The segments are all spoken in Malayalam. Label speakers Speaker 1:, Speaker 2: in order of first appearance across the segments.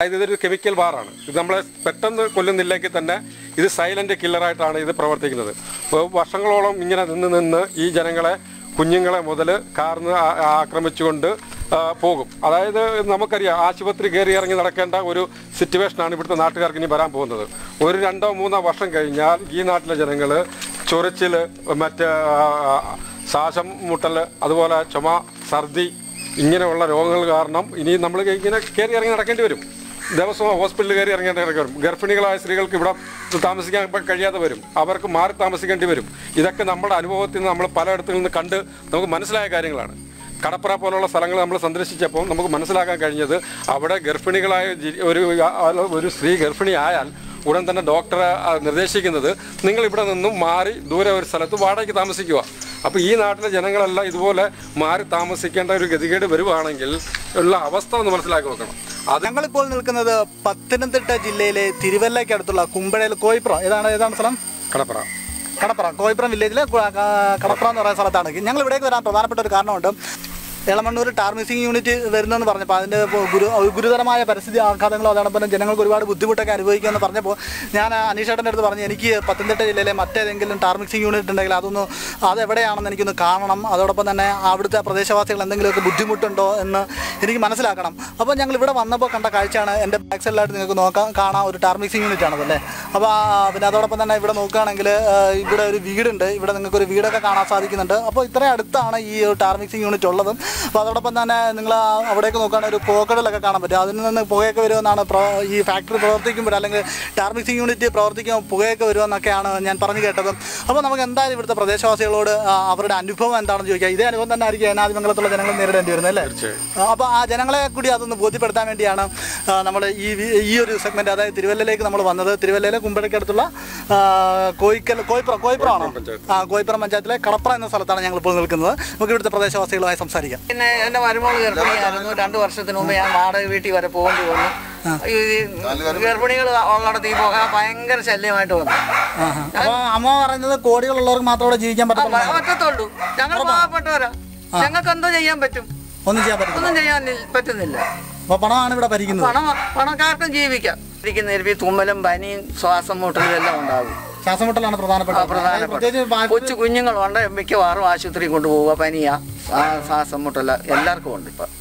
Speaker 1: അതായത് ഇതൊരു കെമിക്കൽ ബാറാണ് ഇത് നമ്മളെ പെട്ടെന്ന് കൊല്ലുന്നില്ലെങ്കിൽ തന്നെ ഇത് സൈലന്റ് കില്ലറായിട്ടാണ് ഇത് പ്രവർത്തിക്കുന്നത് അപ്പോൾ വർഷങ്ങളോളം ഇങ്ങനെ നിന്ന് നിന്ന് ഈ ജനങ്ങളെ കുഞ്ഞുങ്ങളെ മുതൽ കാർന്ന് ആ- ആക്രമിച്ചുകൊണ്ട് ആ, പോകും അതായത് നമുക്കറിയാം ആശുപത്രി കയറി ഇറങ്ങി നടക്കേണ്ട ഒരു സിറ്റുവേഷനാണ് ഇവിടുത്തെ നാട്ടുകാർക്ക് ഇനി വരാൻ പോകുന്നത് ഒരു രണ്ടോ മൂന്നോ വർഷം കഴിഞ്ഞാൽ ഈ നാട്ടിലെ ജനങ്ങൾ ചൊറിച്ചിൽ മറ്റ് ആ, ശ്വാസം മുട്ടൽ അതുപോലെ ചുമ ഛർദി ഇങ്ങനെയുള്ള രോഗങ്ങൾ കാരണം ഇനി നമ്മൾ ഇങ്ങനെ കയറി ഇറങ്ങി നടക്കേണ്ടി വരും ദിവസവും ഹോസ്പിറ്റലിൽ കയറി ഇറങ്ങേണ്ടി വരും ഗർഭിണികളായ സ്ത്രീകൾക്ക് ഇവിടെ താമസിക്കാൻ ഇപ്പം കഴിയാതെ വരും അവർക്ക് മാറി താമസിക്കേണ്ടി വരും ഇതൊക്കെ നമ്മുടെ അനുഭവത്തിൽ നിന്ന് നമ്മൾ പലയിടത്തിൽ നിന്ന് കണ്ട് നമുക്ക് മനസ്സിലായ കാര്യങ്ങളാണ് കടപ്പുറ പോലുള്ള സ്ഥലങ്ങൾ നമ്മൾ സന്ദർശിച്ചപ്പോൾ നമുക്ക് മനസ്സിലാക്കാൻ കഴിഞ്ഞത് അവിടെ ഗർഭിണികളായ ജി- ഒരു ആ- ഒരു സ്ത്രീ ഗർഭിണി ആയാൽ ഉടൻ തന്നെ ഡോക്ടറെ ആ, നിർദ്ദേശിക്കുന്നത് നിങ്ങൾ ഇവിടെ നിന്നും മാറി ദൂരെ ഒരു സ്ഥലത്ത് വാടകയ്ക്ക് താമസിക്കുക അപ്പോൾ ഈ നാട്ടിലെ ജനങ്ങളെല്ലാം ഇതുപോലെ മാറി താമസിക്കേണ്ട ഒരു ഗതികേട് വരുവാണെങ്കിൽ ഉള്ള അവസ്ഥ ഒന്ന് മനസ്സിലാക്കി നോക്കണം അത്
Speaker 2: ഞങ്ങളിപ്പോൾ നിൽക്കുന്നത് പത്തനംതിട്ട ജില്ലയിലെ തിരുവല്ലയ്ക്കടുത്തുള്ള കുമ്പഴയിൽ കോയിപ്പുറം ഏതാണ് ഏതാണ് സ്ഥലം
Speaker 1: കടപ്പുറ
Speaker 2: കടപ്പുറ കോയിപ്പുറം വില്ലേജിലെ കു- ക- കടപ്പുറം എന്ന് പറയുന്ന സ്ഥലത്താണ് ഞങ്ങൾ ഇവിടേക്ക് വരാൻ പ്രധാനപ്പെട്ട ഒരു കാരണമുണ്ട് എളമണ്ണൂർ ടാർമിസിംഗ് യൂണിറ്റ് വരുന്നെന്ന് പറഞ്ഞപ്പോൾ അതിൻ്റെ ഇപ്പോൾ ഗുരു ഗുരുതരമായ പരിസ്ഥിതി ആഘാതങ്ങളും അതോടൊപ്പം തന്നെ ജനങ്ങൾക്ക് ഒരുപാട് ബുദ്ധിമുട്ടൊക്കെ അനുഭവിക്കുമെന്ന് പറഞ്ഞപ്പോൾ ഞാൻ അനീഷേട്ടൻ്റെ അടുത്ത് പറഞ്ഞു എനിക്ക് പത്തനംതിട്ട ജില്ലയിലെ മറ്റേതെങ്കിലും ടാർമിക്സിംഗ് യൂണിറ്റ് ഉണ്ടെങ്കിൽ അതൊന്ന് അതെവിടെയാണെന്ന് എനിക്കൊന്ന് കാണണം അതോടൊപ്പം തന്നെ അവിടുത്തെ പ്രദേശവാസികൾ എന്തെങ്കിലുമൊക്കെ ബുദ്ധിമുട്ടുണ്ടോ എന്ന് എനിക്ക് മനസ്സിലാക്കണം അപ്പോൾ ഞങ്ങൾ ഇവിടെ വന്നപ്പോൾ കണ്ട കാഴ്ചയാണ് എൻ്റെ ബാക്ക് സൈഡിലായിട്ട് നിങ്ങൾക്ക് നോക്കാം കാണാം ഒരു ടാർമിക്സിംഗ് യൂണിറ്റ് ആണതല്ലേ അപ്പോൾ ആ, പിന്നെ അതോടൊപ്പം തന്നെ ഇവിടെ നോക്കുകയാണെങ്കിൽ ആ, ഇവിടെ ഒരു വീടുണ്ട് ഇവിടെ നിങ്ങൾക്ക് ഒരു വീടൊക്കെ കാണാൻ സാധിക്കുന്നുണ്ട് അപ്പോൾ ഇത്രയും അടുത്താണ് ഈ ഒരു ടാർമിക്സിംഗ് യൂണിറ്റ് ഉള്ളതും അപ്പോൾ അതോടൊപ്പം തന്നെ നിങ്ങൾ ആ അവിടേക്ക് നോക്കുകയാണെങ്കിൽ ഒരു പോക്കടലൊക്കെ കാണാൻ പറ്റും അതിൽ നിന്ന് പുകയൊക്കെ വരുമെന്നാണ് പ്രോ ഈ ഫാക്ടറി പ്രവർത്തിക്കുമ്പോൾ അല്ലെങ്കിൽ ടാർമിക്സിംഗ് യൂണിറ്റ് പ്രവർത്തിക്കുമ്പോൾ പുകയൊക്കെ വരുമെന്നൊക്കെയാണ് ഞാൻ പറഞ്ഞു കേട്ടതും അപ്പോൾ നമുക്ക് എന്തായാലും ഇവിടുത്തെ പ്രദേശവാസികളോട് ആ, അവരുടെ അനുഭവം എന്താണെന്ന് ചോദിക്കാം ഇതേ അനുഭവം തന്നെ ആയിരിക്കും ഏനാദിമംഗലത്തുള്ള ജനങ്ങൾ നേരിടേണ്ടി വരുന്നത് അല്ലേ അപ്പോൾ ആ ജനങ്ങളെ കൂടി അതൊന്ന് ബോധ്യപ്പെടുത്താൻ വേണ്ടിയാണ് നമ്മൾ ഈ വി- ഈ ഒരു സെഗ്മെന്റ് അതായത് തിരുവല്ലയിലേക്ക് നമ്മൾ വന്നത് തിരുവല്ലയിലെ കുമ്പഴക്കടുത്തുള്ള ആ, കോയിക്കൽ കോയിപ്പുറം കോയിപ്പുറമാണോ ആ കോയിപ്പുറം പഞ്ചായത്തിലെ കടപ്പുറ എന്ന സ്ഥലത്താണ് ഞങ്ങൾ ഇപ്പോൾ നിൽക്കുന്നത് നമുക്ക് ഇവിടുത്തെ പ്രദേശവാസികളുമായി സംസാരിക്കാം
Speaker 3: പിന്നെ എന്റെ മരുമോള് ഗർഭിണിയായിരുന്നു രണ്ടു വർഷത്തിന് മുമ്പ് ഞാൻ വാടക വീട്ടിൽ വരെ പോകേണ്ടി വന്നു ഈ ഗർഭിണികൾ ഉള്ളിടത്ത് ഈ പോകാൻ ഭയങ്കര ശല്യമായിട്ട് വന്നു
Speaker 2: അപ്പോൾ അമ്മ പറയുന്നത് കോടികളുള്ളവർക്ക് മാത്രമേ ഇവിടെ ജീവിക്കാൻ
Speaker 3: ആ,
Speaker 2: പറ്റുള്ളൂ
Speaker 3: പ- പറ്റത്തുള്ളൂ ഞങ്ങൾ പാവപ്പെട്ടവരാ ഞങ്ങൾക്ക് എന്തോ ചെയ്യാൻ പറ്റും
Speaker 2: ഒന്നും ചെയ്യാൻ പറ്റില്ല
Speaker 3: ഒന്നും ചെയ്യാൻ പറ്റുന്നില്ല
Speaker 2: അപ്പോൾ പണമാണ് ഇവിടെ ഭരിക്കുന്നത്
Speaker 3: പണം പണക്കാർക്കും ജീവിക്കാം ഇരിക്കുന്ന ഈ തുമ്മലും പനിയും ശ്വാസം മുട്ടലും എല്ലാം ഉണ്ടാകും
Speaker 2: ശ്വാസം മുട്ടലാണ് പ്രധാനപ്പെട്ട
Speaker 3: ആ, പ്രധാനപ്പെട്ട
Speaker 2: പ്രത്യേകിച്ച് വാ-
Speaker 3: കൊച്ചു കുഞ്ഞുങ്ങളുണ്ട് മിക്കവാറും ആശുപത്രി കൊണ്ടുപോവുക പനിയാ ആ, ശ്വാസം മുട്ടല എല്ലാവർക്കും ഉണ്ട് ഇപ്പൊ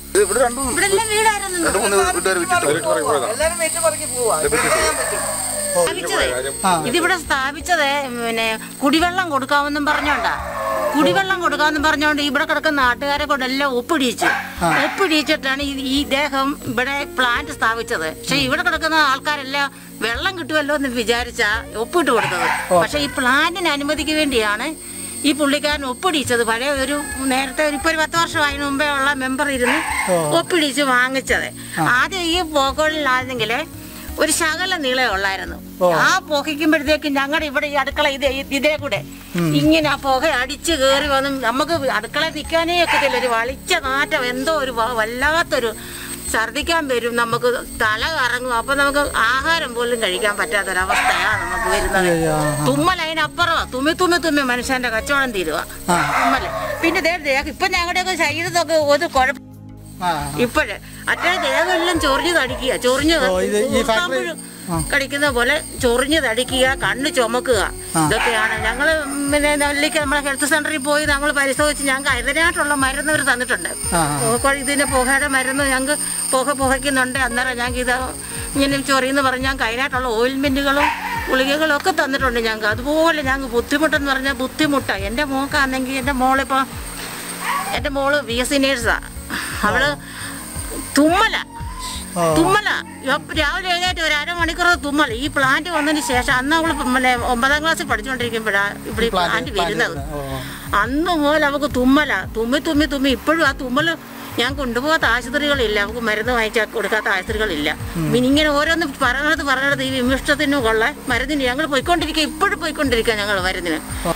Speaker 3: എല്ലാവരും വെച്ച് പോവാ
Speaker 4: സ്ഥാപിച്ചതേ ഇതിവിടെ സ്ഥാപിച്ചത് പിന്നെ കുടിവെള്ളം കൊടുക്കാമെന്നും പറഞ്ഞോണ്ടാ കുടിവെള്ളം കൊടുക്കാമെന്നും പറഞ്ഞോണ്ട് ഇവിടെ കിടക്കുന്ന നാട്ടുകാരെ കൊണ്ടെല്ലാം ഒപ്പിടിയിച്ചു ഒപ്പിടിയിച്ചിട്ടാണ് ഈ- ഈ ഇദ്ദേഹം ഇവിടെ പ്ലാന്റ് സ്ഥാപിച്ചത് പക്ഷെ ഇവിടെ കിടക്കുന്ന ആൾക്കാരെല്ലാം വെള്ളം കിട്ടുമല്ലോ എന്ന് വിചാരിച്ചാ ഒപ്പിട്ട് കൊടുത്തത് പക്ഷെ ഈ പ്ലാന്റിന് അനുമതിക്ക് വേണ്ടിയാണ് ഈ പുള്ളിക്കാരൻ ഒപ്പിടിച്ചത് പഴയ ഒരു നേരത്തെ ഒരു ഇപ്പൊ ഒരു പത്ത് വർഷം അതിന് മുമ്പേ ഉള്ള മെമ്പർ ഇരുന്ന് ഒപ്പിടിച്ച് വാങ്ങിച്ചത് ആദ്യം ഈ പോക്കോളിലാണെങ്കിൽ ഒരു ശകല നീളേ ഉള്ളായിരുന്നു ആ പുകയ്ക്കുമ്പോഴത്തേക്കും ഞങ്ങളുടെ ഇവിടെ ഈ അടുക്കള ഇതേ ഇതേ കൂടെ ഇങ്ങനെ ആ പുക അടിച്ച് കയറി വന്ന് നമുക്ക് അടുക്കള നിൽക്കാനേ ഒക്കത്തില്ല ഒരു വളിച്ച നാറ്റം എന്തോ ഒരു വ- വല്ലാത്തൊരു ഛർദിക്കാൻ വരും നമുക്ക് തല കറങ്ങും അപ്പൊ നമുക്ക് ആഹാരം പോലും കഴിക്കാൻ പറ്റാത്തൊരവസ്ഥയാണ് നമുക്ക് വരുന്നത് തുമ്മൽ അതിനപ്പുറമാ തുമ്മി തുമ്മി തുമ്മി മനുഷ്യന്റെ കച്ചവടം തീരുക തുമ്മല് പിന്നെ ദേ ദേഹം ഇപ്പൊ ഞങ്ങളുടെയൊക്കെ ശരീരത്തൊക്കെ ഒരു കുഴപ്പം
Speaker 2: ആ
Speaker 4: ഇപ്പോഴേ അറ്റേ ദേഹമെല്ലാം ചൊറിഞ്ഞു തടിക്കുക ചൊറിഞ്ഞു
Speaker 2: ഓ, ഇത് ഈ factory-
Speaker 4: ഊർക്കാമ്പുഴു കടിക്കുന്ന പോലെ ചൊറിഞ്ഞു തടിക്കുക കണ്ണ് ചുമക്കുക ഇതൊക്കെയാണ് ഞങ്ങള് പിന്നെ നെല്ലിക്ക് നമ്മളെ ഹെൽത്ത് സെന്ററിൽ പോയി നമ്മൾ പരിശോധിച്ച് ഞങ്ങൾക്ക് അതിനായിട്ടുള്ള മരുന്ന് അവർ തന്നിട്ടുണ്ട് പുക- ഇതിന്റെ പുകയുടെ മരുന്ന് ഞങ്ങൾക്ക് പുക പുകയ്ക്കുന്നുണ്ട് അന്നേരം ഞങ്ങൾക്ക് ഇത് ഇങ്ങനെ ചൊറിയെന്ന് പറഞ്ഞാൽ ഞങ്ങൾക്ക് അതിനായിട്ടുള്ള ഓയിൽമെന്റുകളും ഗുളികകളും ഒക്കെ തന്നിട്ടുണ്ട് ഞങ്ങൾക്ക് അതുപോലെ ഞങ്ങൾക്ക് ബുദ്ധിമുട്ടെന്ന് പറഞ്ഞാൽ ബുദ്ധിമുട്ടാണ് എൻ്റെ മോക്കാണെങ്കിൽ എൻ്റെ മോളിപ്പോൾ എൻ്റെ മോള് ബി എസ് സി നേഴ്സാ അവള് തുമ്മല തുമ്മല ഇപ്പൊ രാവിലെ എഴുന്നേറ്റ് ഒരു അരമണിക്കൂർ തുമ്മല ഈ പ്ലാന്റ് വന്നതിന് ശേഷം അന്ന് അവള് പിന്നെ ഒമ്പതാം ക്ലാസ്സിൽ പഠിച്ചുകൊണ്ടിരിക്കുമ്പോഴാ ഇവിടെ ഈ പ്ലാന്റ് വരുന്നത് അന്ന് മുതൽ അവക്ക് തുമ്മല തുമ്മി തുമ്മി തുമ്മി ഇപ്പോഴും ആ തുമ്മല് ഞാൻ കൊണ്ടുപോകാത്ത ആശുപത്രികളില്ല അവക്ക് മരുന്ന് വാങ്ങിച്ചാൽ കൊടുക്കാത്ത ആശുപത്രികളില്ല പിന്നെ ഇങ്ങനെ ഓരോന്ന് പറയണത് പറയണത് ഈ വിമിഷ്ടത്തിനും കൊള്ള മരുന്നിന് ഞങ്ങൾ പോയിക്കൊണ്ടിരിക്കുക ഇപ്പോഴും പോയിക്കൊണ്ടിരിക്കുക ഞങ്ങൾ മരുന്നിന്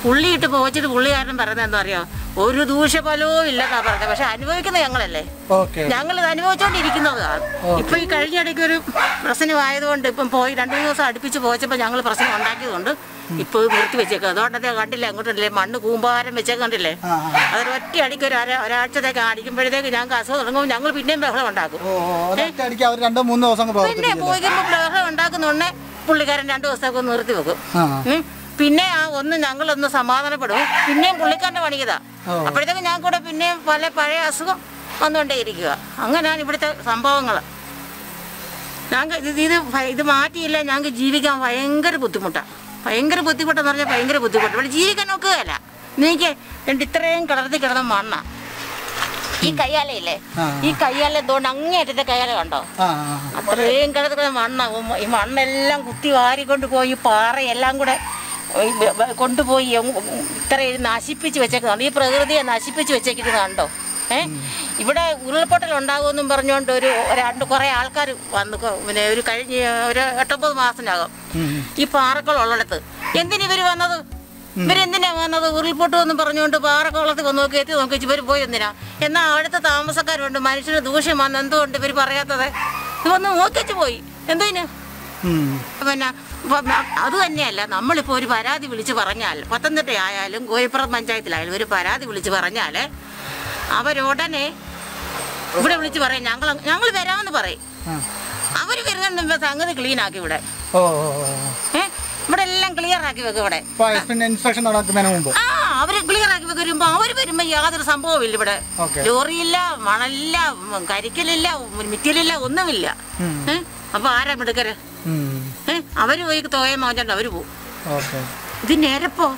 Speaker 4: പുള്ളിയിട്ട് പോച്ചിട്ട് പുള്ളിക്കാരൻ പറയുന്നത് എന്താ അറിയോ ഒരു ദൂഷ്യഫലവും ഇല്ലെന്നാ പറഞ്ഞത് പക്ഷെ അനുഭവിക്കുന്നത് ഞങ്ങളല്ലേ
Speaker 2: ഓക്കെ
Speaker 4: ഞങ്ങൾ ഇത് അനുഭവിച്ചുകൊണ്ടിരിക്കുന്നതാണ് ഇപ്പൊ ഈ കഴിഞ്ഞ ഇടയ്ക്ക് ഒരു പ്രശ്നമായതുകൊണ്ട് ഇപ്പം പോയി രണ്ടു മൂന്ന് ദിവസം അടുപ്പിച്ച് പോയപ്പോൾ ഞങ്ങൾ പ്രശ്നം ഉണ്ടാക്കിയതുകൊണ്ട് ഇപ്പൊ ഇത് നിർത്തി വെച്ചേക്കുക അതുകൊണ്ടത്തെ കണ്ടില്ല അങ്ങോട്ടല്ലേ മണ്ണ് കൂമ്പാരം വെച്ചേക്ക് കണ്ടില്ലേ
Speaker 2: ആ, ആ.
Speaker 4: അതൊരു ഒറ്റ അടിക്ക് ഒരു അര- ഒരാഴ്ചത്തേക്ക് അടിക്കുമ്പോഴത്തേക്ക് ഞങ്ങൾക്ക് അസുഖം തുടങ്ങുമ്പോൾ ഞങ്ങൾ പിന്നെയും ബഹളം ഉണ്ടാക്കും
Speaker 2: ഓ ഒരൊറ്റ അടിക്ക് അവർ രണ്ടോ മൂന്നോ ദിവസം അങ്ങ്
Speaker 4: പിന്നെ
Speaker 2: പ്രവർത്തിക്കും
Speaker 4: പോയിക്കുമ്പോൾ ബഹളം ഉണ്ടാക്കുന്നുണ്ടേ പുള്ളിക്കാരൻ രണ്ടു ദിവസത്തേക്ക് ഒന്ന് നിർത്തി വെക്കും
Speaker 2: ആ
Speaker 4: ഉം. പിന്നെ ആ ഒന്ന് ഞങ്ങളൊന്ന് സമാധാനപ്പെടും പിന്നെയും പുള്ളിക്കാരൻ്റെ പണിയതാ
Speaker 2: ഓ.
Speaker 4: അപ്പോഴത്തേക്ക് ഞാൻ കൂടെ പിന്നെയും പല പഴയ അസുഖം വന്നുകൊണ്ടേ ഇരിക്കുക അങ്ങനെയാണ് ഇവിടുത്തെ സംഭവങ്ങൾ ഞങ്ങൾക്ക് ഇത് ഇത് ഭയ- ഇത് മാറ്റിയില്ല ഞങ്ങൾക്ക് ജീവിക്കാൻ ഭയങ്കര ബുദ്ധിമുട്ടാണ് ഭയങ്കര ബുദ്ധിമുട്ടെന്ന് പറഞ്ഞാൽ ഭയങ്കര ബുദ്ധിമുട്ട് ഇവിടെ ജീവിക്കാൻ നോക്കുകയല്ല എനിക്ക് രണ്ട് ഇത്രയും കിടത്തി കിടന്ന മണ്ണ ഈ കയ്യാലയില്ലേ
Speaker 2: ആ.
Speaker 4: ഈ കയ്യാല എന്തുകൊണ്ട് അങ്ങേറ്റത്തെ കയ്യാല കണ്ടോ
Speaker 2: ആ ആ,
Speaker 4: അത്രയും കിടക്കുന്ന മണ്ണ ഈ മണ്ണെല്ലാം കുത്തി വാരിക്കൊണ്ട് പോയി ഈ പാറയെല്ലാം കൂടെ ഈ ബ- ബ- കൊണ്ടുപോയി അങ്ങ് ഇത്രയും നശിപ്പിച്ച് വെച്ചേക്കുന്നതാണ് ഈ പ്രകൃതിയെ നശിപ്പിച്ച് വെച്ചേക്കുന്നത് കണ്ടോ ഏ ഇവിടെ ഉരുൾപൊട്ടൽ ഉണ്ടാകുമെന്നും പറഞ്ഞുകൊണ്ട് ഒരു രണ്ട് കുറേ ആൾക്കാർ വന്ന് കൊ- പിന്നെ ഒരു കഴിഞ്ഞ ഒരു എട്ടൊമ്പത് മാസത്തിനകം ഈ പാറക്കൾ ഉള്ളിടത്ത് എന്തിനിവർ വന്നത് ഇവരെന്തിനാ വന്നത് ഉരുൾപൊട്ടുമെന്ന് പറഞ്ഞുകൊണ്ട് പാറക്കുളത്ത് വന്ന് നോക്കി എത്തി നോക്കി ഇവർ പോയി എന്തിനാ എന്നാൽ അവിടുത്തെ താമസക്കാരുണ്ട് മനുഷ്യന് ദൂഷ്യം വന്ന് എന്തുകൊണ്ട് ഇവർ പറയാത്തത് ഇത് വന്ന് നോക്കിച്ചു പോയി എന്തിന്
Speaker 2: ഉം.
Speaker 4: പിന്നെ ഇപ്പം അത് തന്നെയല്ല നമ്മളിപ്പോൾ ഒരു പരാതി വിളിച്ച് പറഞ്ഞാൽ പത്തനംതിട്ട ആയാലും കോഴിപ്പുറം പഞ്ചായത്തിലായാലും ഒരു പരാതി വിളിച്ച് പറഞ്ഞാൽ അവരുടനെ ഇവിടെ വിളിച്ച് പറയും ഞങ്ങൾ ഞങ്ങൾ വരാമെന്ന് പറയും
Speaker 2: ആ.
Speaker 4: അവർ വരുന്ന സംഗതി ക്ലീൻ ആക്കി ഇവിടെ
Speaker 2: ഓ ഓ, ഓ.
Speaker 4: ഏ ഇവിടെ എല്ലാം ക്ലിയർ ആക്കി വെക്കും ഇവിടെ
Speaker 2: ഇപ്പൊ പിന്നെ ഇൻസ്പെക്ഷൻ നടക്കുന്നതിന് മുമ്പ്
Speaker 4: ആ അവര് ക്ലിയർ ആക്കി വെക്കും വരുമ്പോ അവര് വരുമ്പോ യാതൊരു സംഭവവും ഇല്ല ഇവിടെ
Speaker 2: ഓക്കെ.
Speaker 4: ലോറിയില്ല മണലില്ല ഉം, കരിക്കലില്ല ഉം, മിറ്റലില്ല ഒന്നുമില്ല
Speaker 2: ഉം.
Speaker 4: ഏ അപ്പൊ ആരാ മിടുക്കര്
Speaker 2: ഉം.
Speaker 4: ഏ അവര് പോയി തോയം മാറ്റാണ്ട് അവര് പോകും
Speaker 2: ഓക്കെ
Speaker 4: ഇതിന്റെ എരപ്പോ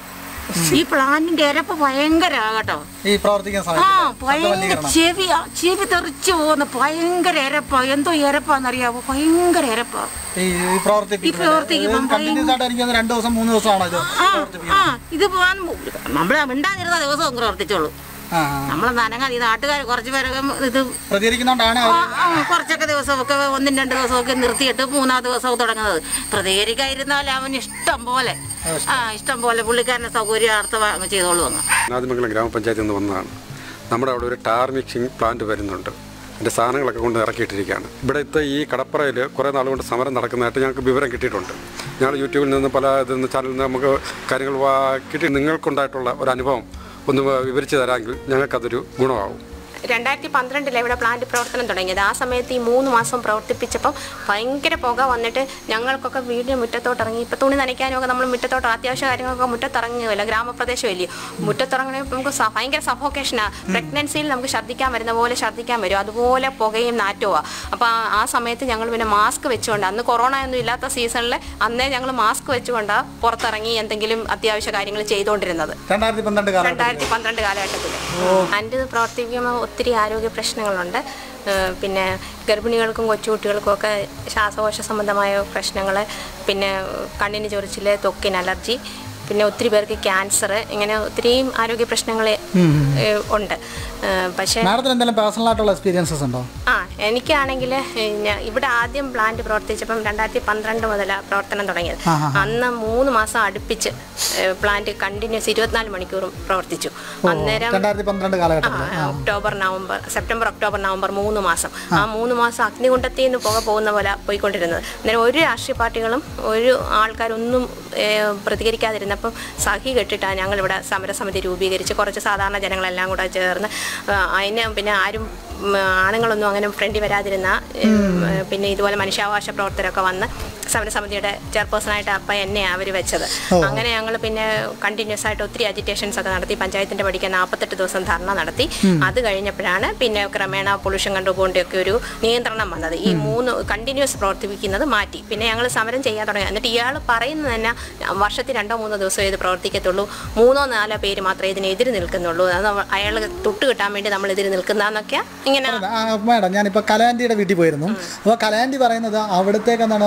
Speaker 4: ഈ പ്ലാന്റിന്റെ എരപ്പ് ഭയങ്കര കേട്ടോ
Speaker 2: ഈ പ്രവർത്തിക്കുന്ന
Speaker 4: ആ
Speaker 2: സമയത്ത്
Speaker 4: ഭയങ്കര
Speaker 2: ശബ്ദമലിനീകരണം
Speaker 4: ചെവി ചെവി തെറിച്ചു പോകുന്ന ഭയങ്കര എരപ്പാ എന്തോ എരപ്പാന്നറിയാവോ ഭയങ്കര എരപ്പാ
Speaker 2: ഈ ഈ
Speaker 4: ഈ പ്രവർത്തിക്കുമ്പം
Speaker 2: കണ്ടിന്യൂസ് ആയിട്ട് എനിക്ക് തോന്നുന്നു രണ്ട് ദിവസം മൂന്ന് ദിവസമാണോ ഇത്
Speaker 4: ആ ആ ഇത് പോകാൻ നമ്മളെ മിണ്ടാതിരുന്ന ദിവസം പ്രവർത്തിച്ചോളൂ
Speaker 2: ആ
Speaker 4: നമ്മളെ നനങ്ങാതെ ഈ നാട്ടുകാർ കുറച്ച് പേരൊക്കെ ഇത്
Speaker 2: പ്രതികരിക്കുന്നോണ്ടാണ്
Speaker 4: ആ,
Speaker 2: അവർ
Speaker 4: ആ, കുറച്ചൊക്കെ ദിവസമൊക്കെ ഒന്നും രണ്ട് ദിവസമൊക്കെ നിർത്തിയിട്ട് മൂന്നാം ദിവസമൊക്കെ തുടങ്ങുന്നത് പ്രതികരിക്കാതിരുന്നാൽ അവൻ ഇഷ്ടം പോലെ ആ ഇഷ്ടം പോലെ പുള്ളിക്കാരൻ്റെ സൗകര്യാർത്ഥം അങ്ങ് ചെയ്തോളൂ അങ്ങ്
Speaker 1: നാദിമംഗലം ഗ്രാമപഞ്ചായത്തിൽ നിന്ന് വന്നതാണ് നമ്മുടെ അവിടെ ഒരു ടാർ മിക്സിംഗ് പ്ലാന്റ് വരുന്നുണ്ട് അതിൻ്റെ സാധനങ്ങളൊക്കെ കൊണ്ട് ഇറക്കിയിട്ടിരിക്കുകയാണ് ഇവിടുത്തെ ഈ കടപ്പുറയിൽ കുറേ നാൾ കൊണ്ട് സമരം നടക്കുന്നതായിട്ട് ഞങ്ങൾക്ക് വിവരം കിട്ടിയിട്ടുണ്ട് ഞങ്ങൾ യൂട്യൂബിൽ നിന്ന് പല ഇതിൽ നിന്ന് ചാനലിൽ നിന്ന് നമുക്ക് കാര്യങ്ങൾ വാ- കിട്ടി നിങ്ങൾക്കുണ്ടായിട്ടുള്ള ഒരു അനുഭവം ഒന്ന് വിവരിച്ചു തരാമെങ്കിൽ ഞങ്ങൾക്കതൊരു ഗുണമാവും
Speaker 5: രണ്ടായിരത്തി പന്ത്രണ്ടിലാണ് ഇവിടെ പ്ലാന്റ് പ്രവർത്തനം തുടങ്ങിയത് ആ സമയത്ത് ഈ മൂന്ന് മാസം പ്രവർത്തിപ്പിച്ചപ്പം ഭയങ്കര പുക വന്നിട്ട് ഞങ്ങൾക്കൊക്കെ വീടിന് മുറ്റത്തോട്ട് ഇറങ്ങി ഇപ്പം തുണി നനയ്ക്കാനൊക്കെ നമ്മൾ മുറ്റത്തോട്ട് അത്യാവശ്യ കാര്യങ്ങളൊക്കെ മുറ്റത്തിറങ്ങുകയല്ല ഗ്രാമപ്രദേശമല്ലേ മുറ്റത്തിറങ്ങണേ നമുക്ക് സ- ഭയങ്കര സഫോക്കേഷനാണ് പ്രഗ്നൻസിയിൽ നമുക്ക് ഛർദ്ദിക്കാൻ വരുന്ന പോലെ ഛർദ്ദിക്കാൻ വരും അതുപോലെ പുകയും നാറ്റവും അപ്പോൾ ആ സമയത്ത് ഞങ്ങൾ പിന്നെ മാസ്ക് വെച്ചുകൊണ്ട് അന്ന് കൊറോണ ഒന്നും ഇല്ലാത്ത സീസണിൽ അന്നേ ഞങ്ങൾ മാസ്ക് വെച്ചുകൊണ്ടാണ് പുറത്തിറങ്ങി എന്തെങ്കിലും അത്യാവശ്യ കാര്യങ്ങൾ ചെയ്തുകൊണ്ടിരുന്നത്
Speaker 2: രണ്ടായിരത്തി പന്ത്രണ്ട് കാലഘട്ടത്തിൽ
Speaker 5: രണ്ടായിരത്തി പന്ത്രണ്ട് കാലഘട്ടത്തിൽ എൻ്റെ പ്രവർത്തിക്കുമ്പോൾ ഒത്തിരി ആരോഗ്യ പ്രശ്നങ്ങളുണ്ട് ഏഹ് പിന്നെ ഗർഭിണികൾക്കും കൊച്ചുകുട്ടികൾക്കും ഒക്കെ ശ്വാസകോശ സംബന്ധമായ പ്രശ്നങ്ങൾ പിന്നെ കണ്ണിന് ചൊറിച്ചിൽ ത്വക്കിന് അലർജി പിന്നെ ഒത്തിരി പേർക്ക് ക്യാൻസർ ഇങ്ങനെ ഒത്തിരിയും ആരോഗ്യ പ്രശ്നങ്ങൾ ഏഹ് ഉണ്ട് ഏഹ് പക്ഷേ
Speaker 2: മാഡത്തിന് എന്തെങ്കിലും പേഴ്സണൽ ആയിട്ടുള്ള എക്സ്പീരിയൻസസ് ഉണ്ടോ
Speaker 5: ആ എനിക്കാണെങ്കിൽ ഇവിടെ ആദ്യം പ്ലാന്റ് പ്രവർത്തിച്ചപ്പം രണ്ടായിരത്തി പന്ത്രണ്ട് മുതലാണ് പ്രവർത്തനം തുടങ്ങിയത്
Speaker 2: ആഹാ.
Speaker 5: അന്ന് മൂന്ന് മാസം അടുപ്പിച്ച് പ്ലാന്റ് കണ്ടിന്യൂസ് ഇരുപത്തിനാല് മണിക്കൂറും പ്രവർത്തിച്ചു അന്നേരം
Speaker 2: രണ്ടായിരത്തി പന്ത്രണ്ട്
Speaker 5: ആ,
Speaker 2: കാലഘട്ടത്തിൽ
Speaker 5: October November September October November മൂന്ന് മാസം ആ മൂന്ന് മാസം അഗ്നികുണ്ടത്തിൽ നിന്ന് പുക പോകുന്ന പോലെ പോയിക്കൊണ്ടിരുന്നത് അന്നേരം ഒരു രാഷ്ട്രീയ പാർട്ടികളും ഒരു ആൾക്കാരൊന്നും ഏഹ്, പ്രതികരിക്കാതിരുന്നപ്പം സഖി കെട്ടിട്ടാണ് ഞങ്ങളിവിടെ സമരസമിതി രൂപീകരിച്ച് കുറച്ച് സാധാരണ ജനങ്ങളെല്ലാം കൂടെ ചേർന്ന് ആ, അതിന് പിന്നെ ആരും ഉം, ആണുങ്ങളൊന്നും അങ്ങനെ ഫ്രണ്ടിൽ വരാതിരുന്ന ഏഹ്, പിന്നെ ഇതുപോലെ മനുഷ്യാവകാശ പ്രവർത്തകരൊക്കെ വന്ന് സമരസമിതിയുടെ ചെയർപേഴ്സണായിട്ട് അപ്പം എന്നെയാണ് അവർ വെച്ചത് അങ്ങനെ ഞങ്ങൾ പിന്നെ കണ്ടിന്യൂസ് ആയിട്ട് ഒത്തിരി അജിറ്റേഷൻസ് ഒക്കെ നടത്തി പഞ്ചായത്തിന്റെ പഠിക്കാൻ നാൽപ്പത്തെട്ട് ദിവസം ധർണ നടത്തി അത് കഴിഞ്ഞപ്പോഴാണ് പിന്നെ ക്രമേണ പൊള്യൂഷൻ കണ്ടുകൊണ്ടൊക്കെ ഒരു നിയന്ത്രണം വന്നത് ഈ മൂന്ന് കണ്ടിന്യൂസ് പ്രവർത്തിപ്പിക്കുന്നത് മാറ്റി പിന്നെ ഞങ്ങൾ സമരം ചെയ്യാൻ തുടങ്ങി എന്നിട്ട് ഇയാൾ പറയുന്നത് തന്നെ വർഷത്തിൽ രണ്ടോ മൂന്നോ ദിവസമേ ഇത് പ്രവർത്തിക്കത്തുള്ളൂ മൂന്നോ നാലോ പേര് മാത്രമേ ഇതിനെതിരെ നിൽക്കുന്നുള്ളൂ അത് അയാൾ തൊട്ട് കിട്ടാൻ വേണ്ടി നമ്മൾ എതിര് നിൽക്കുന്നതെന്നൊക്കെ ഇങ്ങനെ
Speaker 2: ആ, മേഡം ഞാനിപ്പോൾ കലാൻറ്റിയുടെ വീട്ടിൽ പോയിരുന്നു അപ്പോൾ കലാൻറ്റി പറയുന്നത് അവിടത്തേക്ക് എന്താണ് പറയുക ഈ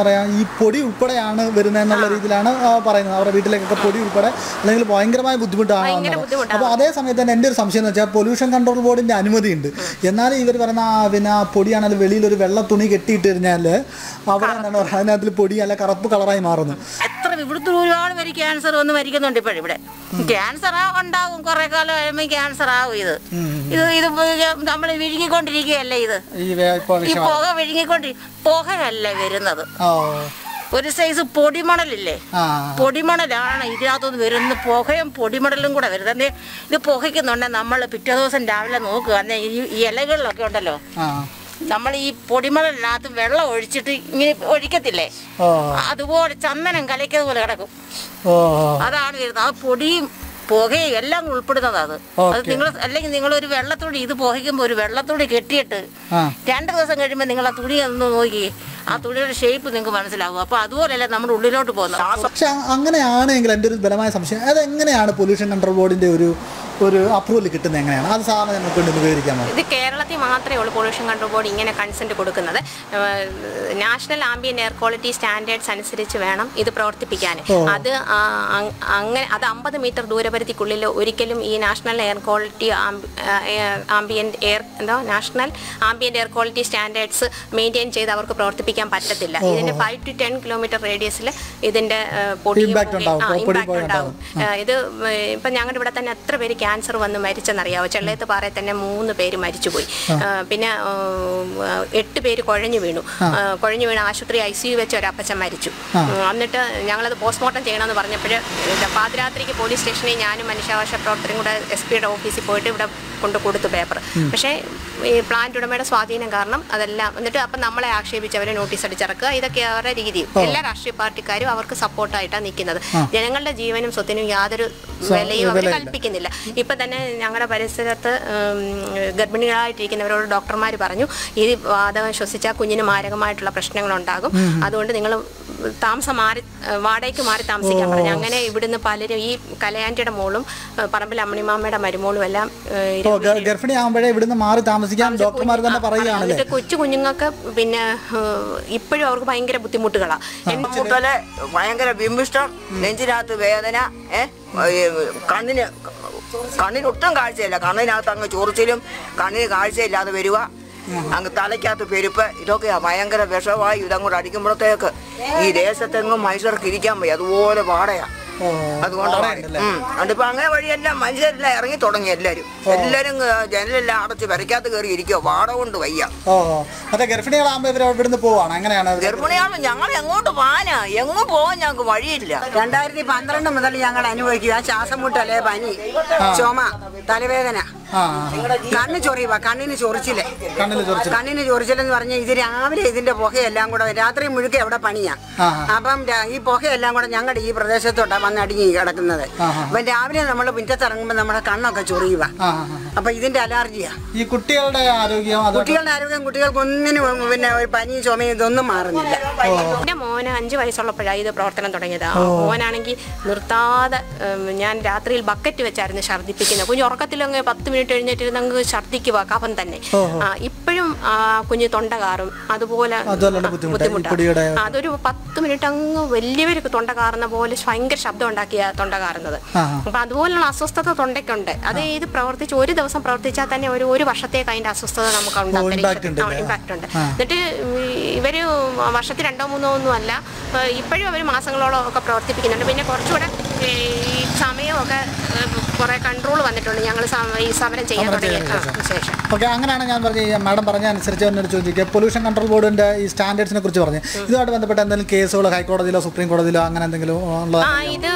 Speaker 2: പൊടി ഉൾപ്പെടെയാണ് വരുന്നതെന്നുള്ള രീതിയിലാണ് ആ, പറയുന്നത് അവരുടെ വീട്ടിലേക്കൊക്കെ പൊടി ഉൾപ്പെടെ അല്ലെങ്കിൽ ഭയങ്കരമായ ബുദ്ധിമുട്ടാണ്
Speaker 5: ഭയങ്കര ബുദ്ധിമുട്ടാണ്.
Speaker 2: അപ്പോൾ അതേ സമയത്ത് തന്നെ എൻ്റെ ഒരു സംശയം എന്ന് വെച്ചാൽ പൊല്യൂഷൻ കൺട്രോൾ ബോർഡിൻ്റെ അനുമതിയുണ്ട് എന്നാലും ഇവർ പറയുന്ന ആ പിന്നെ ആ പൊടിയാണെങ്കിൽ വെളിയിൽ ഒരു വെള്ള തുണി കെട്ടിയിട്ട് കഴിഞ്ഞാൽ അവിടെ എന്താണ് പറയുക അതിനകത്തിൽ പൊടി അല്ല കറുപ്പ് കളറായി മാറുന്നു
Speaker 4: എത്ര ഇവിടുത്തെ ഒരുപാട് പേര് ക്യാൻസർ വന്ന് മരിക്കുന്നുണ്ട് ഇപ്പോഴും ഇവിടെ ക്യാൻസർ ഉണ്ടാവും കുറെ കാലം കഴിയുമ്പോൾ ക്യാൻസർ ആവും ഇത് ഇത് ഇത് നമ്മൾ വിഴുങ്ങിക്കൊണ്ടിരിക്കുകയല്ലേ ഇത്
Speaker 2: ഈ വേ- ഇപ്പോൾ
Speaker 4: ഈ പുക വിഴുങ്ങിക്കൊണ്ടി പുകയല്ല വരുന്നത്
Speaker 2: ഓ
Speaker 4: ഒരു സൈസ് പൊടിമണലില്ലേ
Speaker 2: ആ
Speaker 4: പൊടിമണലാണ് ഇതിനകത്തുനിന്ന് വരുന്ന പുകയും പൊടിമണലും കൂടെ വരുന്നത് എന്തേ ഇത് പുകയ്ക്കുന്നുണ്ടെങ്കിൽ നമ്മൾ പിറ്റേ ദിവസം രാവിലെ നോക്കുക അന്നേ ഈ ഈ ഇലകളിലൊക്കെ ഉണ്ടല്ലോ
Speaker 2: ആ
Speaker 4: നമ്മൾ ഈ പൊടിമണലിനകത്ത് വെള്ളം ഒഴിച്ചിട്ട് ഇങ്ങനെ ഒഴിക്കത്തില്ലേ
Speaker 2: ഓ
Speaker 4: അതുപോലെ ചന്ദനം കലയ്ക്കത് പോലെ കിടക്കും
Speaker 2: ഓ
Speaker 4: അതാണ് വരുന്നത് ആ പൊടിയും പുകയും എല്ലാം ഉൾപ്പെടുന്നത് അത് അത്
Speaker 2: ഓക്കേ.
Speaker 4: നിങ്ങൾ അല്ലെങ്കിൽ നിങ്ങൾ ഒരു വെള്ളത്തുണി ഇത് പുകയ്ക്കുമ്പോൾ ഒരു വെള്ളത്തുണി കെട്ടിയിട്ട്
Speaker 2: ആ
Speaker 4: രണ്ട് ദിവസം കഴിയുമ്പോൾ നിങ്ങൾ ആ തുണി ഒന്ന് നോക്കി ആ തുണിയുടെ ഷേപ്പ് നിങ്ങൾക്ക് മനസ്സിലാവും അപ്പോൾ അതുപോലെയല്ല നമ്മുടെ ഉള്ളിലോട്ട് പോകുന്നത്
Speaker 2: പക്ഷെ അ- അങ്ങനെയാണെങ്കിൽ എൻ്റെ ഒരു ബലമായ സംശയം അതെങ്ങനെയാണ് പൊല്യൂഷൻ കൺട്രോൾ ബോർഡിന്റെ ഒരു ഒരു അപ്രൂവൽ കിട്ടുന്നത് എങ്ങനെയാണ് അത് സാറിന് നമുക്ക് വേണ്ടി ഒന്ന് വിവരിക്കാമോ
Speaker 5: ഇത് കേരളത്തിൽ മാത്രമേ ഉള്ളൂ പൊല്യൂഷൻ കൺട്രോൾ ബോർഡ് ഇങ്ങനെ കൺസെന്റ് കൊടുക്കുന്നത് national ambient air quality standards അനുസരിച്ച് വേണം ഇത് പ്രവർത്തിപ്പിക്കാൻ അത് ആ, അങ്- അങ്ങനെ അത് അമ്പത് മീറ്റർ ദൂരപരിധിക്കുള്ളിൽ ഒരിക്കലും ഈ national air quality ambient air എന്തോ national ambient air quality standards maintain ചെയ്ത് അവർക്ക് പ്രവർത്തിപ്പിക്കാൻ പറ്റത്തില്ല ഇതിന്റെ ഫൈവ് ടു ടെൻ കിലോമീറ്റർ റേഡിയസിൽ ഇതിന്റെ ആ, പൊടിയും
Speaker 2: Impact
Speaker 5: പുകയും-
Speaker 2: ഉണ്ടാവും,
Speaker 5: ആ,
Speaker 2: പൊടി
Speaker 5: impact
Speaker 2: പുക
Speaker 5: ഉണ്ടാവും ആ, ഇത് ഇപ്പൊ ഞങ്ങളുടെ ഇവിടെ തന്നെ എത്ര പേര് ക്യാൻസർ വന്ന് മരിച്ചെന്നറിയാവോ ചെള്ളയത്ത് പാറയിൽ തന്നെ മൂന്ന് പേര് മരിച്ചുപോയി ആ, പിന്നെ ആ, എട്ട് പേര് കുഴഞ്ഞു വീണു ആ, കുഴഞ്ഞു വീണ് ആശുപത്രി ഐ സി യു വെച്ച് ഒരു അപ്പച്ചൻ മരിച്ചു ഉം, എന്നിട്ട് ഞങ്ങളത് പോസ്റ്റ്മോർട്ടം ചെയ്യണമെന്ന് പറഞ്ഞപ്പോൾ പാതിരാത്രിക്ക് പോലീസ് സ്റ്റേഷനിൽ ഞാനും മനുഷ്യാവകാശ പ്രവർത്തകരും കൂടെ എസ് പിയുടെ ഓഫീസിൽ പോയിട്ട് ഇവിടെ കൊണ്ട് കൊടുത്തു പേപ്പർ പക്ഷേ ഈ പ്ലാന്റ് ഉടമയുടെ സ്വാധീനം കാരണം അതെല്ലാം എന്നിട്ട് അപ്പം നമ്മളെ ആക്ഷേപിച്ച് അവരെ നോട്ടീസ് അടിച്ചിറക്കുക ഇതൊക്കെ അവരുടെ രീതി എല്ലാ രാഷ്ട്രീയ പാർട്ടിക്കാരും അവർക്ക് സപ്പോർട്ടായിട്ടാണ് നിൽക്കുന്നത് ജനങ്ങളുടെ ജീവനും സ്വത്തിനും യാതൊരു വിലയും അവർ കൽപ്പിക്കുന്നില്ല ഇപ്പൊ തന്നെ ഞങ്ങളുടെ പരിസരത്ത് ഉം, ഗർഭിണികളായിട്ടിരിക്കുന്നവരോട് ഡോക്ടർമാർ പറഞ്ഞു ഈ വാതകം ശ്വസിച്ചാൽ കുഞ്ഞിന് മാരകമായിട്ടുള്ള പ്രശ്നങ്ങളുണ്ടാകും അതുകൊണ്ട് നിങ്ങൾ താമസം മാറി ഏഹ് വാടകയ്ക്ക് മാറി താമസിക്കാൻ പറഞ്ഞു അങ്ങനെ ഇവിടുന്ന് പലരും ഈ കലയാൻറ്റിയുടെ മോളും ഏഹ് പറമ്പിൽ അമ്മണിമാമ്മയുടെ മരുമോളും എല്ലാം ഏഹ്
Speaker 2: ഇപ്പോൾ ഗർഭിണി ആകുമ്പോഴേ ഇവിടുന്ന് മാറി താമസിക്കാൻ ഡോക്ടർമാർ തന്നെ പറയുകയാണല്ലേ
Speaker 5: എന്നിട്ട് കൊച്ചു കുഞ്ഞുങ്ങൾക്ക് പിന്നെ ഏഹ് ഇപ്പോഴും അവർക്ക് ഭയങ്കര ബുദ്ധിമുട്ടുകളാണ്
Speaker 3: മുട്ടല് ഭയങ്കര ബിംബിഷ്ടം നെഞ്ചിനകത്ത് വേദന ഏ ഈ കണ്ണിന് കണ്ണിന് ഒട്ടും കാഴ്ചയില്ല കണ്ണിനകത്ത് അങ്ങ് ചൊറിച്ചിലും കണ്ണിന് കാഴ്ചയില്ലാതെ വരിക അങ്ങ് തലയ്ക്കകത്ത് പെരുപ്പ് ഇതൊക്കെയാ ഭയങ്കര വിഷവായു ഇതങ്ങോട്ട് അടിക്കുമ്പോഴത്തേക്ക് ഈ ദേശത്തെങ്ങും മനുഷ്യർക്ക് ഇരിക്കാൻ വയ്യ അതുപോലെ പാടയാ
Speaker 2: ഓ
Speaker 3: അതുകൊണ്ടാണ് അതുകൊണ്ടിപ്പോ അങ്ങനെ വഴിയെല്ലാം മനുഷ്യരെല്ലാം ഇറങ്ങി തുടങ്ങി എല്ലാരും എല്ലാരും ഏ, ജനലെല്ലാം അടച്ച് പെരക്കകത്ത് കയറി ഇരിക്കോ വാട കൊണ്ട് വയ്യ
Speaker 2: ഓ മറ്റേ ഗർഭിണികളാകുമ്പോൾ ഇവർ ഇവിടുന്ന് പോവാണ് അങ്ങനെയാണ് ഇവര്?
Speaker 3: ഗർഭിണിയാണ് ഞങ്ങൾ എങ്ങോട്ട് പോകാനാ എങ്ങും പോകാൻ ഞങ്ങൾക്ക് വഴിയില്ല
Speaker 6: രണ്ടായിരത്തി പന്ത്രണ്ട് മുതൽ ഞങ്ങൾ അനുഭവിക്കുക ശ്വാസം മുട്ടല് പനി ചുമ തലവേദന
Speaker 2: ആ
Speaker 6: കണ്ണ് ചൊറിയുക കണ്ണിന് ചൊറിച്ചില്
Speaker 2: കണ്ണിൽ ചൊറിച്ചിൽ
Speaker 6: കണ്ണിന് ചൊറിച്ചിലെന്ന് പറഞ്ഞാൽ ഇത് രാവിലെ ഇതിന്റെ പുകയെല്ലാം കൂടെ രാത്രി മുഴുക്കെ എവിടെ പണിയാ
Speaker 2: ആ.
Speaker 6: അപ്പം രാ- ഈ പുകയെല്ലാം കൂടെ ഞങ്ങളുടെ ഈ പ്രദേശത്തോട്ടാ വന്ന് അടിഞ്ഞ് കിടക്കുന്നത് അപ്പം രാവിലെ നമ്മൾ മുറ്റത്തിറങ്ങുമ്പോൾ നമ്മുടെ കണ്ണൊക്കെ ചൊറിയുക
Speaker 2: ആ ആ, ആ.
Speaker 6: അപ്പൊ ഇതിന്റെ അലർജിയാ
Speaker 2: ഈ കുട്ടികളുടെ ആരോഗ്യം അത്
Speaker 6: കുട്ടികളുടെ ആരോഗ്യം കുട്ടികൾക്ക് ഒന്നിനും പിന്നെ ഒരു പനിയും ചുമയും ഇതൊന്നും മാറുന്നില്ല
Speaker 5: എന്റെ മോന് അഞ്ച് വയസ്സുള്ളപ്പോഴാണ് ഇത് പ്രവർത്തനം തുടങ്ങിയത് ആ മോനാണെങ്കിൽ നിർത്താതെ ഉം, ഞാൻ രാത്രിയിൽ ബക്കറ്റ് വെച്ചായിരുന്നു ഛർദ്ദിപ്പിക്കുന്നത് കുഞ്ഞ് ഉറക്കത്തിലങ്ങ് പത്ത് മിനിറ്റ് എഴുന്നേറ്റിരുന്നങ്ങ് ഛർദ്ദിക്കുക കഫം തന്നെ ആ, ഇപ്പോഴും ആ കുഞ്ഞ് തൊണ്ട കാറും അതുപോലെ
Speaker 2: അതുമല്ലാണ്ട് ബുദ്ധിമുട്ടാ, ഈ
Speaker 5: ബുദ്ധിമുട്ടാ.
Speaker 2: പൊടിയുടെ-
Speaker 5: അതൊരു പത്ത് മിനിറ്റ് അങ്ങ് വലിയവർക്ക് തൊണ്ട കാറുന്ന പോലെ ഭയങ്കര ശബ്ദം ഉണ്ടാക്കിയ തൊണ്ട കാറുന്നത്
Speaker 2: ആ.
Speaker 5: അപ്പൊ അതുപോലുള്ള അസ്വസ്ഥത തൊണ്ടയ്ക്കുണ്ട് അത് ഇത് പ്രവർത്തിച്ച് ഒരു ദിവസം പ്രവർത്തിച്ചാൽ തന്നെ ഒരു ഒരു വർഷത്തേക്ക് അതിന്റെ അസ്വസ്ഥത നമുക്ക് ഉണ്ടാകും
Speaker 2: impact ഉണ്ട് അല്ലേ?
Speaker 5: ഇമ്പാക്ട് ഉണ്ട് എന്നിട്ട് ഇവര് വർഷത്തിൽ രണ്ടോ മൂന്നോ ഒന്നും അല്ല ഏഹ് ഇപ്പോഴും അവർ മാസങ്ങളോളം ഒക്കെ പ്രവർത്തിപ്പിക്കുന്നുണ്ട് പിന്നെ കുറച്ചുകൂടെ ഈ സമയമൊക്കെ കുറെ കൺട്രോൾ വന്നിട്ടുണ്ട് ഞങ്ങൾ ഈ സമരം ചെയ്യാൻ
Speaker 2: സമരം
Speaker 5: തുടങ്ങിയ
Speaker 2: ചെയ്തതിന്
Speaker 5: ആ, ശേഷം
Speaker 2: ഓക്കെ അങ്ങനെയാണ് ഞാൻ പറഞ്ഞ മാഡം പറഞ്ഞ അനുസരിച്ച് എന്നോട് ചോദിക്കുക പൊല്യൂഷൻ കൺട്രോൾ ബോർഡിന്റെ ഈ സ്റ്റാൻഡേർഡ്സിനെ കുറിച്ച് പറഞ്ഞു ഇതുമായിട്ട് ബന്ധപ്പെട്ട എന്തെങ്കിലും കേസുകൾ ഹൈക്കോടതിയിലോ സുപ്രീം കോടതിയിലോ അങ്ങനെ എന്തെങ്കിലും ഉള്ള
Speaker 5: ആ ഇത്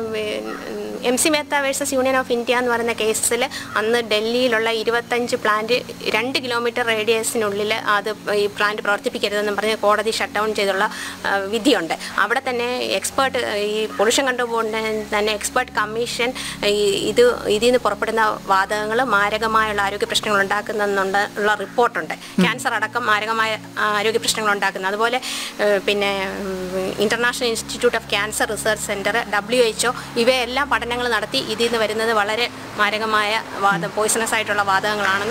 Speaker 5: M C Mehta versus Union of India എന്ന് പറയുന്ന കേസിൽ അന്ന് ഡൽഹിയിലുള്ള ഇരുപത്തഞ്ച് പ്ലാന്റ് രണ്ട് കിലോമീറ്റർ റേഡിയസിനുള്ളിൽ അത് ഈ പ്ലാന്റ് പ്രവർത്തിപ്പിക്കരുതെന്നും പറഞ്ഞ് കോടതി ഷട്ട് ഡൗൺ ചെയ്തുള്ള ആ, വിധിയുണ്ട് അവിടെ തന്നെ എക്സ്പേർട്ട് ഈ പൊല്യൂഷൻ കൺട്രോൾ ബോർഡിൻ്റെ തന്നെ എക്സ്പേർട്ട് കമ്മീഷൻ ഈ ഇത് ഇതിൽ നിന്ന് പുറപ്പെടുന്ന വാതകങ്ങൾ മാരകമായുള്ള ആരോഗ്യ പ്രശ്നങ്ങൾ ഉണ്ടാക്കുന്നുണ്ട് ഉള്ള റിപ്പോർട്ടുണ്ട് ക്യാൻസർ അടക്കം മാരകമായ ആരോഗ്യ പ്രശ്നങ്ങൾ ഉണ്ടാക്കുന്നത് അതുപോലെ ഏഹ്, പിന്നെ International Institute of Cancer Research Centre W H O ഇവയെല്ലാം പഠനങ്ങൾ നടത്തി ഇതിൽ നിന്ന് വരുന്നത് വളരെ മാരകമായ വാദം പോയിസണസ് ആയിട്ടുള്ള വാതകങ്ങളാണെന്ന്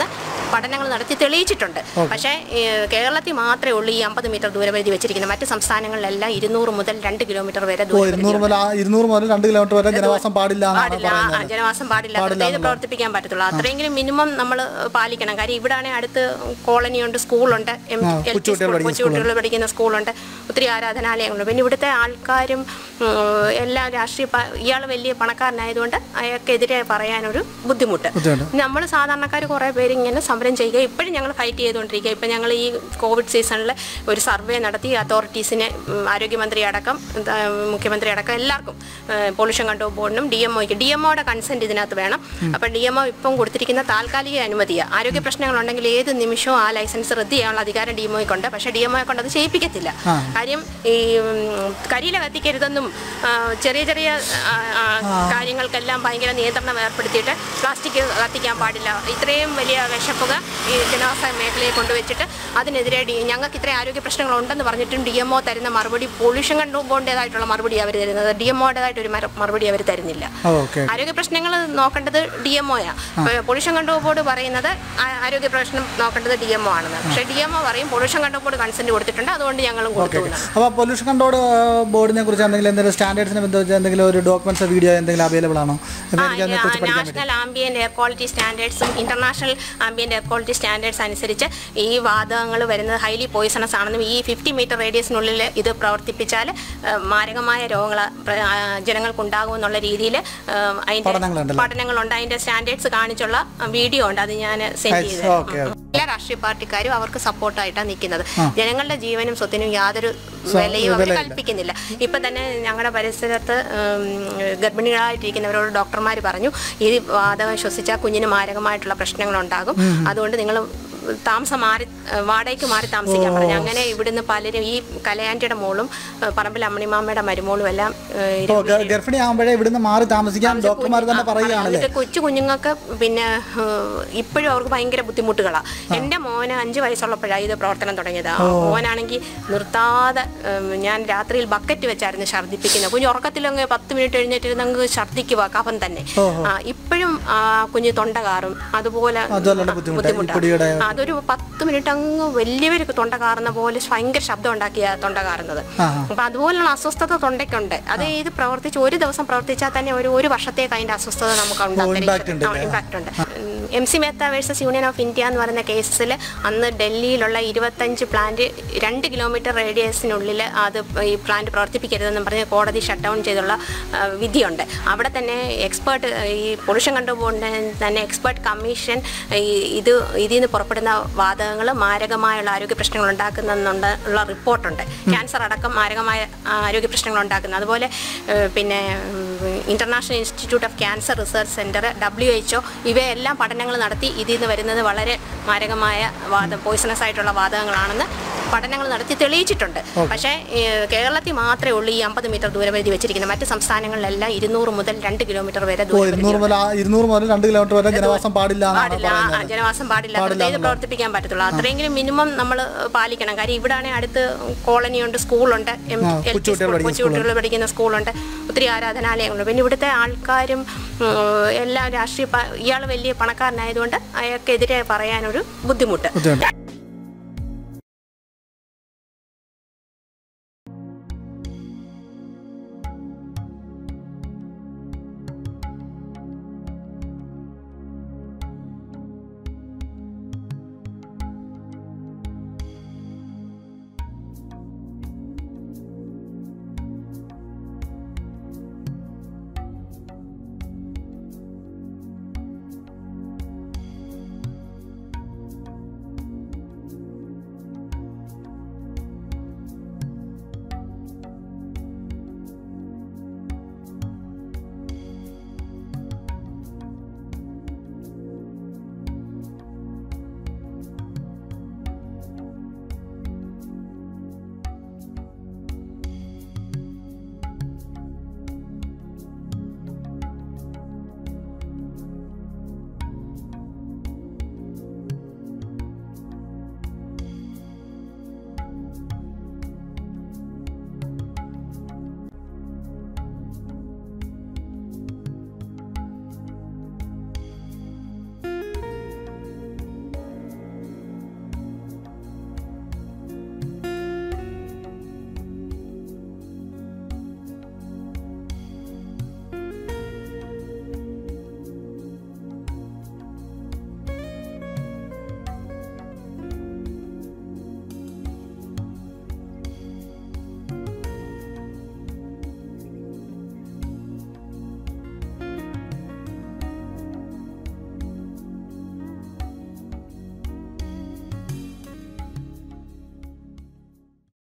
Speaker 5: പഠനങ്ങൾ നടത്തി തെളിയിച്ചിട്ടുണ്ട് പക്ഷേ ഏഹ്, കേരളത്തിൽ മാത്രമേ ഉള്ളൂ ഈ അമ്പത് മീറ്റർ ദൂരപരിധി വെച്ചിരിക്കുന്നത് മറ്റ് സംസ്ഥാനങ്ങളിലെല്ലാം ഇരുന്നൂറ് മുതൽ രണ്ട് കിലോമീറ്റർ വരെ
Speaker 2: ഓ ഇരുന്നൂറ്
Speaker 5: ദൂരപരിധി
Speaker 2: മുതൽ ആ ഇരുന്നൂറ് മുതൽ രണ്ട് കിലോമീറ്റർ വരെ ജനവാസം പാടില്ല എന്നാണ്
Speaker 5: പാടില്ല ആ,
Speaker 2: പറയുന്നത്
Speaker 5: ജനവാസം പാടില്ല ഇത് പ്രവർത്തിപ്പിക്കാൻ പറ്റത്തുള്ളൂ അത്രയെങ്കിലും മിനിമം നമ്മൾ പാലിക്കണം കാര്യം ഇവിടെയാണെങ്കിൽ അടുത്ത് കോളനിയുണ്ട് സ്കൂളുണ്ട് എം-
Speaker 2: ആ,
Speaker 5: എൽ പി
Speaker 2: കൊച്ചുകുട്ടികൾ
Speaker 5: സ്കൂൾ
Speaker 2: പഠിക്കുന്ന
Speaker 5: കൊച്ചുകുട്ടികൾ പഠിക്കുന്ന സ്കൂളുണ്ട് ഒത്തിരി ആരാധനാലയങ്ങളുണ്ട് പിന്നെ ഇവിടുത്തെ ആൾക്കാരും ഉം, എല്ലാം രാഷ്ട്രീയ ഇയാൾ വലിയ പണക്കാരനായതുകൊണ്ട് അയാൾക്കെതിരെ പറയാനൊരു ബുദ്ധിമുട്ട്
Speaker 2: ബുദ്ധിമുട്ട്.
Speaker 5: നമ്മൾ സാധാരണക്കാർ കുറേ പേര് ഇങ്ങനെ സമരം ചെയ്യുക ഇപ്പോഴും ഞങ്ങൾ ഫൈറ്റ് ചെയ്തുകൊണ്ടിരിക്കുക ഇപ്പം ഞങ്ങൾ ഈ കോവിഡ് സീസണിൽ ഒരു സർവേ നടത്തി അതോറിറ്റീസിനെ ഉം, ആരോഗ്യമന്ത്രി അടക്കം എന്താ, മുഖ്യമന്ത്രി അടക്കം എല്ലാവർക്കും പൊല്യൂഷൻ കൺട്രോൾ ബോർഡിനും ഡി എം ഒക്ക് ഡി എം ഒയുടെ കൺസെന്റ് ഇതിനകത്ത് വേണം അപ്പം ഡി എം ഒ ഇപ്പം കൊടുത്തിരിക്കുന്ന താൽക്കാലിക അനുമതിയാണ് ആരോഗ്യ പ്രശ്നങ്ങളുണ്ടെങ്കിൽ ഏത് നിമിഷവും ആ ലൈസൻസ് റദ്ദ് ചെയ്യാനുള്ള അധികാരം ഡി എം ഒയ്ക്കുണ്ട് പക്ഷേ ഡി എം ഒയെ കൊണ്ട് അത് ചെയ്യിപ്പിക്കത്തില്ല കാര്യം ഈ ഉം, കരിയില കത്തിക്കരുതെന്നും ആ, ചെറിയ ചെറിയ ആ, ആ, കാര്യങ്ങൾക്കെല്ലാം ഭയങ്കര നിയന്ത്രണം ഏർപ്പെടുത്തിയിട്ട് പ്ലാസ്റ്റിക് കത്തിക്കാൻ പാടില്ല ഇത്രയും വലിയ വിഷപ്പുക ഈ ജനവാസ മേഖലയെ കൊണ്ടുവച്ചിട്ട് അതിനെതിരെ ഡി ഞങ്ങൾക്ക് ഇത്രയും ആരോഗ്യ പ്രശ്നങ്ങളുണ്ടെന്ന് പറഞ്ഞിട്ടും ഡി എം ഒ തരുന്ന മറുപടി പൊല്യൂഷൻ കൺട്രോൾ ബോർഡിൻ്റെതായിട്ടുള്ള മറുപടി അവർ തരുന്നത് ഡി എം ഒയുടേതായിട്ട് ഒരു മറ- മറുപടി അവർ തരുന്നില്ല
Speaker 2: ഓക്കെ
Speaker 5: ആരോഗ്യ പ്രശ്നങ്ങൾ നോക്കേണ്ടത് ഡി എം ഒയാ പൊല്യൂഷൻ കൺട്രോൾ ബോർഡ് പറയുന്നത് ആ- ആരോഗ്യ പ്രശ്നം നോക്കേണ്ടത് ഡി എം ഒ ആണെന്ന് പക്ഷേ ഡി എം ഒ പറയും പൊല്യൂഷൻ കൺട്രോൾ ബോർഡ് കൺസെന്റ് കൊടുത്തിട്ടുണ്ട് അതുകൊണ്ട് ഞങ്ങളും കൊടുത്തു എന്ന്.
Speaker 2: അപ്പോൾ പൊല്യൂഷൻ കൺട്രോൾ ബോർഡിനെ കുറിച്ച് എന്തെങ്കിലും എന്തെങ്കിലും സ്റ്റാൻഡേർഡ്സിനെ ബന്ധിച്ച് എന്തെങ്കിലും ഒരു ഡോക്യുമെന്റ്സ് വീഡിയോ എന്തെങ്കിലും അവൈലബിൾ ആണോ
Speaker 5: ആ,
Speaker 2: എനിക്ക് അതിനെക്കുറിച്ച് പഠിക്കാൻ പറ്റും
Speaker 5: നാഷണൽ ആംബിയന്റ് എയർ ക്വാളിറ്റി സ്റ്റാൻഡേർഡ്സും international ambient air quality standards അനുസരിച്ച് ഈ വാതകങ്ങൾ വരുന്നത് ഹൈലി പോയിസണസ് ആണെന്നും ഈ ഫിഫ്റ്റി മീറ്റർ റേഡിയസിനുള്ളിൽ ഇത് പ്രവർത്തിപ്പിച്ചാൽ ആ, മാരകമായ രോഗങ്ങൾ ജനങ്ങൾക്കുണ്ടാകും എന്നുള്ള രീതിയിൽ അതിന്റെ
Speaker 2: പഠനങ്ങളുണ്ടല്ലേ?
Speaker 5: പഠനങ്ങളുണ്ട് അതിന്റെ സ്റ്റാൻഡേർഡ്സ് കാണിച്ചുള്ള വീഡിയോ ഉണ്ട് അത് ഞാൻ സെൻഡ്
Speaker 2: അയച്ച്
Speaker 5: ചെയ്ത്
Speaker 2: ഓക്കെ.
Speaker 5: എല്ലാ രാഷ്ട്രീയ പാർട്ടിക്കാരും അവർക്ക് സപ്പോർട്ടായിട്ടാണ് നിൽക്കുന്നത് ജനങ്ങളുടെ ജീവനും സ്വത്തിനും യാതൊരു വിലയും അവർ
Speaker 2: വിലയില്ല.
Speaker 5: കൽപ്പിക്കുന്നില്ല ഇപ്പം തന്നെ ഞങ്ങളുടെ പരിസരത്ത് ഉം, ഗർഭിണികളായിട്ടിരിക്കുന്നവരോട് ഡോക്ടർമാർ പറഞ്ഞു ഈ വാതകം ശ്വസിച്ചാൽ കുഞ്ഞിന് മാരകമായിട്ടുള്ള പ്രശ്നങ്ങളുണ്ടാകും അതുകൊണ്ട് നിങ്ങൾ താമസം മാറി ഏഹ്, വാടകയ്ക്ക് മാറി താമസിക്കാൻ പറഞ്ഞു അങ്ങനെ ഇവിടുന്ന് പലരും ഈ കലയാൻറ്റിയുടെ മോളും ഏഹ്, പറമ്പിൽ അമ്മണിമാമ്മയുടെ മരുമോളും എല്ലാം ഏഹ്,
Speaker 2: ഇപ്പോൾ ഗർഭിണി ആകുമ്പോഴേ ഇവിടുന്ന് മാറി താമസിക്കാൻ ഡോക്ടർമാർ തന്നെ പറയുകയാണല്ലേ
Speaker 5: എന്നിട്ട് കൊച്ചു കുഞ്ഞുങ്ങൾക്ക് പിന്നെ ഏഹ്, ഇപ്പോഴും അവർക്ക് ഭയങ്കര ബുദ്ധിമുട്ടുകളാണ് എൻ്റെ മോന് അഞ്ച് വയസ്സുള്ളപ്പോഴാണ് ഇത് പ്രവർത്തനം തുടങ്ങിയത് ആ മോനാണെങ്കിൽ നിർത്താതെ ഏഹ്, ഞാൻ രാത്രിയിൽ ബക്കറ്റ് വെച്ചായിരുന്നു ഛർദ്ദിപ്പിക്കുന്നത് കുഞ്ഞ് ഉറക്കത്തിലങ്ങ് പത്ത് മിനിറ്റ് എഴുന്നേറ്റിരുന്നെങ്കിൽ ഛർദ്ദിക്കുക കഫം തന്നെ ആ, ഇപ്പോഴും ആ കുഞ്ഞ് തൊണ്ട കാറും അതുപോലെ
Speaker 2: അതുപോലുള്ള ബുദ്ധിമുട്ട് ഈ പൊടിയുടെ
Speaker 5: ആ, അതൊരു പത്ത് മിനിറ്റ് അങ്ങ് വലിയവർക്ക് തൊണ്ട കാറുന്ന പോലെ ഭയങ്കര ശബ്ദം ഉണ്ടാക്കിയ തൊണ്ട കാറുന്നത് അപ്പൊ അതുപോലുള്ള അസ്വസ്ഥത തൊണ്ടയ്ക്കുണ്ട് അത് ഇത് പ്രവർത്തിച്ച് ഒരു ദിവസം പ്രവർത്തിച്ചാൽ തന്നെ ഒരു ഒരു വർഷത്തേക്ക് അതിന്റെ അസ്വസ്ഥത നമുക്ക്
Speaker 2: impact ഉണ്ട് അല്ലേ?
Speaker 5: ഇമ്പാക്ട് ഉണ്ട് M C Mehta versus Union of India എന്ന് പറയുന്ന കേസിൽ അന്ന് ഡൽഹിയിലുള്ള ഇരുപത്തഞ്ച് പ്ലാന്റ് രണ്ട് കിലോമീറ്റർ റേഡിയസിനുള്ളിൽ അത് ഈ പ്ലാന്റ് പ്രവർത്തിപ്പിക്കരുതെന്നും പറഞ്ഞ് കോടതി ഷട്ട് ഡൗൺ ചെയ്തുള്ള ആ, വിധിയുണ്ട് അവിടെ തന്നെ എക്സ്പേർട്ട് ഈ പൊല്യൂഷൻ കൺട്രോൾ ബോർഡിൻ്റെ തന്നെ എക്സ്പേർട്ട് കമ്മീഷൻ ഈ ഇത് ഇതിൽ നിന്ന് പുറപ്പെടുന്ന വാതകങ്ങൾ മാരകമായുള്ള ആരോഗ്യ പ്രശ്നങ്ങൾ ഉണ്ടാക്കുന്നുണ്ട് ഉള്ള റിപ്പോർട്ടുണ്ട് ക്യാൻസർ അടക്കം മാരകമായ ആരോഗ്യ പ്രശ്നങ്ങൾ ഉണ്ടാക്കുന്നത് അതുപോലെ ഏഹ്, പിന്നെ International Institute of Cancer Research Centre W H O ഇവയെല്ലാം പഠനങ്ങൾ നടത്തി ഇതിൽ നിന്ന് വരുന്നത് വളരെ മാരകമായ വാദ പോയിസണസ് ആയിട്ടുള്ള വാതകങ്ങളാണെന്ന് പഠനങ്ങൾ നടത്തി തെളിയിച്ചിട്ടുണ്ട് പക്ഷേ ഏഹ്, കേരളത്തിൽ മാത്രമേ ഉള്ളൂ ഈ അമ്പത് മീറ്റർ ദൂരപരിധി വെച്ചിരിക്കുന്നത് മറ്റ് സംസ്ഥാനങ്ങളിലെല്ലാം ഇരുന്നൂറ് മുതൽ രണ്ട് കിലോമീറ്റർ വരെ
Speaker 2: ഓ
Speaker 5: ദൂരപരിധി
Speaker 2: ഇരുന്നൂറ് മുതൽ ആ ഇരുന്നൂറ് മുതൽ രണ്ട് കിലോമീറ്റർ വരെ ജനവാസം പാടില്ല എന്നാണ്
Speaker 5: പാടില്ല ആ,
Speaker 2: പറയുന്നത്
Speaker 5: ജനവാസം പാടില്ല
Speaker 2: പാടില്ല
Speaker 5: ഇത് പ്രവർത്തിപ്പിക്കാൻ പറ്റത്തുള്ളൂ അത്രയെങ്കിലും മിനിമം നമ്മൾ പാലിക്കണം കാര്യം ഇവിടെയാണെങ്കിൽ അടുത്ത് കോളനിയുണ്ട് സ്കൂളുണ്ട് എം-
Speaker 2: ആ,
Speaker 5: എൽ പി
Speaker 2: കൊച്ചുകുട്ടികൾ
Speaker 5: സ്കൂൾ
Speaker 2: പഠിക്കുന്ന
Speaker 5: കൊച്ചുകുട്ടികൾ പഠിക്കുന്ന സ്കൂളുണ്ട് ഒത്തിരി ആരാധനാലയങ്ങളുണ്ട് പിന്നെ ഇവിടുത്തെ ആൾക്കാരും ഉം, എല്ലാം രാഷ്ട്രീയ ഇയാൾ വലിയ പണക്കാരനായതുകൊണ്ട് അയാൾക്കെതിരെ പറയാനൊരു ബുദ്ധിമുട്ട്
Speaker 2: ബുദ്ധിമുട്ട്